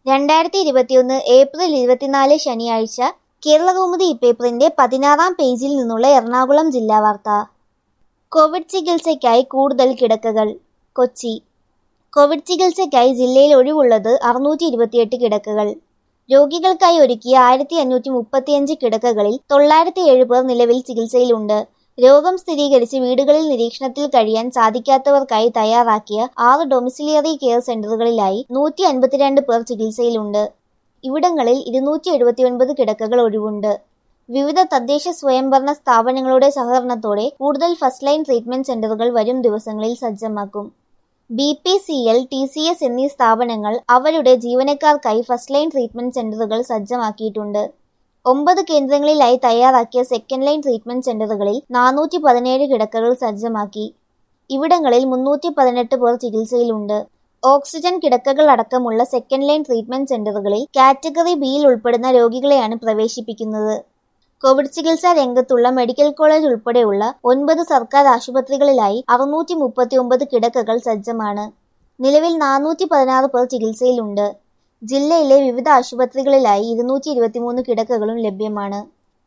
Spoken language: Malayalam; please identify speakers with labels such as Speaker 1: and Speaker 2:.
Speaker 1: രണ്ടായിരത്തി ഇരുപത്തിയൊന്ന് ഏപ്രിൽ ഇരുപത്തിനാല് ശനിയാഴ്ച കേരളകൗമുദി ഇപ്പേപ്പറിന്റെ പതിനാറാം പേജിൽ നിന്നുള്ള എറണാകുളം ജില്ലാ വാർത്ത കോവിഡ് ചികിത്സയ്ക്കായി കൂടുതൽ കിടക്കകൾ കൊച്ചി കോവിഡ് ചികിത്സയ്ക്കായി ജില്ലയിൽ ഒഴിവുള്ളത് അറുന്നൂറ്റി ഇരുപത്തിയെട്ട് കിടക്കകൾ രോഗികൾക്കായി ഒരുക്കിയ ആയിരത്തി അഞ്ഞൂറ്റി മുപ്പത്തിയഞ്ച് കിടക്കകളിൽ തൊള്ളായിരത്തി ഏഴ് പേർ നിലവിൽ ചികിത്സയിലുണ്ട് രോഗം സ്ഥിരീകരിച്ച് വീടുകളിൽ നിരീക്ഷണത്തിൽ കഴിയാൻ സാധിക്കാത്തവർക്കായി തയ്യാറാക്കിയ ആറ് ഡൊമിസിലിയറി കെയർ സെന്ററുകളിലായി നൂറ്റി അൻപത്തിരണ്ട് പേർ ചികിത്സയിലുണ്ട് ഇവിടങ്ങളിൽ ഇരുന്നൂറ്റി എഴുപത്തിയൊൻപത് കിടക്കകൾ ഒഴിവുണ്ട് വിവിധ തദ്ദേശ സ്വയംഭരണ സ്ഥാപനങ്ങളുടെ സഹകരണത്തോടെ കൂടുതൽ ഫസ്റ്റ് ലൈൻ ട്രീറ്റ്മെന്റ് സെന്ററുകൾ വരും ദിവസങ്ങളിൽ സജ്ജമാക്കും B P C L T C S എന്നീ സ്ഥാപനങ്ങൾ അവരുടെ ജീവനക്കാർക്കായി ഫസ്റ്റ് ലൈൻ ട്രീറ്റ്മെന്റ് സെന്ററുകൾ സജ്ജമാക്കിയിട്ടുണ്ട് ഒമ്പത് കേന്ദ്രങ്ങളിലായി തയ്യാറാക്കിയ സെക്കൻഡ് ലൈൻ ട്രീറ്റ്മെന്റ് സെന്ററുകളിൽ നാനൂറ്റി പതിനേഴ് കിടക്കകൾ സജ്ജമാക്കി ഇവിടങ്ങളിൽ മുന്നൂറ്റി പതിനെട്ട് പേർ ചികിത്സയിലുണ്ട് ഓക്സിജൻ കിടക്കകൾ അടക്കമുള്ള സെക്കൻഡ് ലൈൻ ട്രീറ്റ്മെന്റ് സെന്ററുകളിൽ കാറ്റഗറി ബിയിൽ ഉൾപ്പെടുന്ന രോഗികളെയാണ് പ്രവേശിപ്പിക്കുന്നത് കോവിഡ് ചികിത്സാ രംഗത്തുള്ള മെഡിക്കൽ കോളേജ് ഉൾപ്പെടെയുള്ള ഒൻപത് സർക്കാർ ആശുപത്രികളിലായി അറുന്നൂറ്റി മുപ്പത്തി ഒമ്പത് കിടക്കകൾ സജ്ജമാണ് നിലവിൽ നാനൂറ്റി പതിനാറ് പേർ ചികിത്സയിലുണ്ട് ജില്ലയിലെ വിവിധ ആശുപത്രികളിലായി ഇരുന്നൂറ്റി ഇരുപത്തിമൂന്ന് കിടക്കകളും ലഭ്യമാണ്